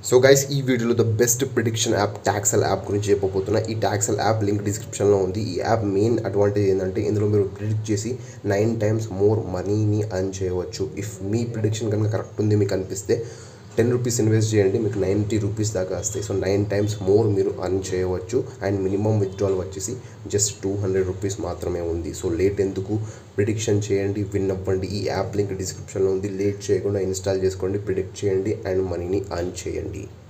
so guys ఈ వీడియోలో the best prediction app ట్యాక్సల్ యాప్ గురించి చెప్పబోతున్నా ఈ ట్యాక్సల్ యాప్ లింక్ డిస్క్రిప్షన్లో ఉంది ఈ యాప్ మెయిన్ అడ్వాంటేజ్ ఏంటంటే ఇందులో మీరు ప్రిడిక్ట్ చేసి నైన్ టైమ్స్ మోర్ మనీని అర్న్ చేయవచ్చు ఇఫ్ మీ ప్రిడిక్షన్ కనుక కరెక్ట్ ఉంది మీకు అనిపిస్తే టెన్ రూపీస్ ఇన్వెస్ట్ చేయండి మీకు నైంటీ రూపీస్ దాకా వస్తాయి సో నైన్ టైమ్స్ మోర్ మీరు అర్న్ చేయవచ్చు అండ్ మినిమం విత్డ్రాల్ వచ్చేసి జస్ట్ టూ హండ్రెడ్ రూపీస్ మాత్రమే ఉంది సో లేట్ ఎందుకు ప్రిడిక్షన్ చేయండి విన్ అవ్వండి ఈ యాప్ లింక్ డిస్క్రిప్షన్లో ఉంది లేట్ చేయకుండా ఇన్స్టాల్ చేసుకోండి ప్రిడిక్ట్ చేయండి అండ్ మనీని అర్న్ చేయండి